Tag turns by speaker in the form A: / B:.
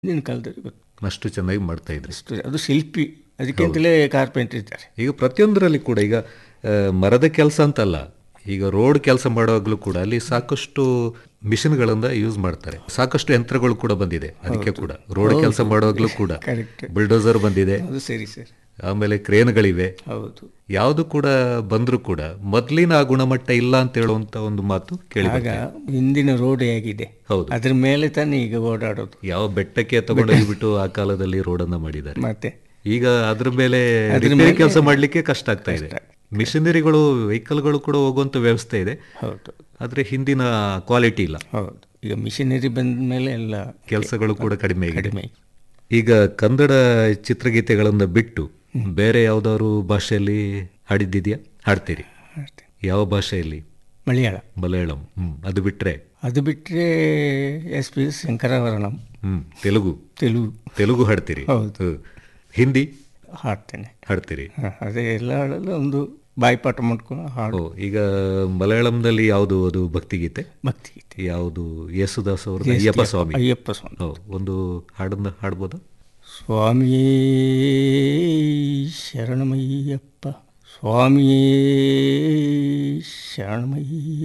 A: ಹಿಂದಿನ ಕಾಲದಲ್ಲಿ ಗೊತ್ತು
B: ಅಷ್ಟು ಚೆನ್ನಾಗಿ ಮಾಡ್ತಾ ಇದ್ರಿ
A: ಅಷ್ಟು ಅದು ಶಿಲ್ಪಿ ಅದಕ್ಕಿಂತಲೇ ಕಾರ್ಪೆಂಟರ್ ಇದ್ದಾರೆ
B: ಈಗ ಪ್ರತಿಯೊಂದರಲ್ಲಿ ಕೂಡ ಈಗ ಆ, ಮರದ ಕೆಲಸ ಅಂತಲ್ಲ ಈಗ ರೋಡ್ ಕೆಲಸ ಮಾಡುವಾಗಲೂ ಕೂಡ ಅಲ್ಲಿ ಸಾಕಷ್ಟು ಮಿಷನ್ಗಳಿಂದ ಯೂಸ್ ಮಾಡ್ತಾರೆ ಸಾಕಷ್ಟು ಯಂತ್ರಗಳು ಕೂಡ ಬಂದಿದೆ ಅದಕ್ಕೆ ಕೂಡ ರೋಡ್ ಕೆಲಸ ಮಾಡುವಾಗಲೂ ಕೂಡ
A: ಕರೆಕ್ಟ್
B: ಬುಲ್ಡೋಸರ್ ಬಂದಿದೆ
A: ಅದು ಸರಿ ಸರ್
B: ಆಮೇಲೆ ಕ್ರೇನ್ಗಳಿವೆ
A: ಹೌದು
B: ಯಾವುದು ಕೂಡ ಬಂದರೂ ಕೂಡ ಮೊದಲಿನ ಆ ಗುಣಮಟ್ಟ ಇಲ್ಲ ಅಂತ ಹೇಳುವಂತ ಒಂದು ಮಾತು ಕೇಳಿ
A: ಆಗ ಹಿಂದಿನ ರೋಡ್ ಹೇಗಿದೆ
B: ಹೌದು
A: ಅದ್ರ ಮೇಲೆ ತಾನೇ ಈಗ ಓಡಾಡೋದು
B: ಯಾವ ಬೆಟ್ಟಕ್ಕೆ ತಗೊಂಡೋಗ್ಬಿಟ್ಟು ಆ ಕಾಲದಲ್ಲಿ ರೋಡನ್ನ ಮಾಡಿದ್ದಾರೆ
A: ಮತ್ತೆ
B: ಈಗ ಅದ್ರ ಮೇಲೆ ರಿಪೇರಿ ಕೆಲಸ ಮಾಡ್ಲಿಕ್ಕೆ ಕಷ್ಟ ಆಗ್ತಾ ಇದೆ ಮಿಷನರಿಗಳು ವೆಹಿಕಲ್ಗಳು ಕೂಡ ಹೋಗುವಂತ ವ್ಯವಸ್ಥೆ ಇದೆ
A: ಹೌದು
B: ಆದ್ರೆ ಹಿಂದಿನ ಕ್ವಾಲಿಟಿ ಇಲ್ಲ
A: ಹೌದು ಈಗ ಮಿಷನರಿ ಬಂದ ಮೇಲೆ ಎಲ್ಲ
B: ಕೆಲಸಗಳು ಕೂಡ ಕಡಿಮೆ ಆಗಿದೆ
A: ಕಡಿಮೆ
B: ಈಗ ಕನ್ನಡ ಚಿತ್ರಗೀತೆಗಳನ್ನು ಬಿಟ್ಟು ಬೇರೆ ಯಾವ್ದಾದ್ರು ಭಾಷೆಯಲ್ಲಿ ಹಾಡಿದ್ದಿದ್ಯಾ ಹಾಡ್ತೀರಿ
A: ಅಷ್ಟೇ.
B: ಯಾವ ಭಾಷೆಯಲ್ಲಿ
A: ಮಲಯಾಳ
B: ಮಲಯಾಳಂ ಹ್ಮ್ ಅದು ಬಿಟ್ರೆ
A: ಅದು ಬಿಟ್ಟರೆ ಎಸ್ ಪಿ ಶಂಕರಾಭರಣಂ
B: ಹ್ಮ್ ತೆಲುಗು
A: ತೆಲುಗು
B: ತೆಲುಗು ಹಾಡ್ತೀರಿ
A: ಹೌದು.
B: ಹ್ಮ್. ಹಿಂದಿ
A: ಹಾಡ್ತೇನೆ
B: ಹಾಡ್ತೀರಿ
A: ಹ, ಅದೇ ಎಲ್ಲ ಹಾಡಲು ಒಂದು ಬಾಯಿಪಾಠ ಮಾಡ್ಕೊಂಡು ಹಾಡು
B: ಓ ಈಗ ಮಲಯಾಳಂನಲ್ಲಿ ಯಾವುದು ಅದು ಭಕ್ತಿಗೀತೆ
A: ಭಕ್ತಿಗೀತೆ
B: ಯಾವುದು ಯೇಸುದಾಸ್ ಅವ್ರದ್ದು ಅಯ್ಯಪ್ಪ ಸ್ವಾಮಿ
A: ಅಯ್ಯಪ್ಪ ಸ್ವಾಮಿ
B: ಓ, ಒಂದು ಹಾಡನ್ನ ಹಾಡ್ಬೋದಾ
A: ಸ್ವಾಮಿಯೇ ಶರಣಮಯ್ಯಪ್ಪ ಸ್ವಾಮಿಯೇ ಶರಣಮಯ್ಯ